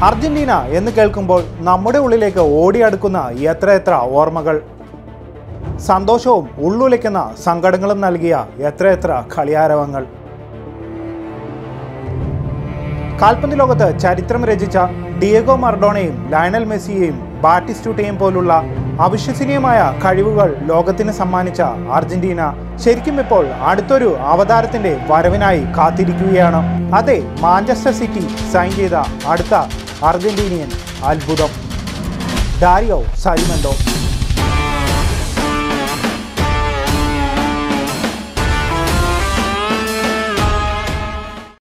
Argentina എന്ന് കേൾക്കുമ്പോൾ നമ്മുടെ ഉള്ളിലേക്ക് ഓടിയടുക്കുന്ന എത്രയെത്ര ഓർമ്മകൾ സന്തോഷവും ഉള്ളുലയ്ക്കുന്ന സങ്കടങ്ങളും നൽകിയ എത്രയെത്ര കളിയാരവങ്ങൾ കാൽപന്ത് ലോകത്ത് ചരിത്രം രചിച്ച ഡിയഗോ മർഡോണയും ലയണൽ മെസ്സിയെയും ബാറ്റിസ്റ്റൂട്ടയും പോലുള്ള അവിശ്വസനീയമായ കഴിവുകൾ ലോകത്തിന് സമ്മാനിച്ച അർജന്റീന ശരിക്കും ഇപ്പോൾ അടുത്തൊരു അവതാരത്തിന്റെ വരവിനായി കാത്തിരിക്കുകയാണ് അതെ മാഞ്ചസ്റ്റർ സിറ്റി സൈൻ ചെയ്ത അടുത്ത അർജന്റീനിയൻ അത്ഭുതം ഡാരിയോ സൈമൻഡോ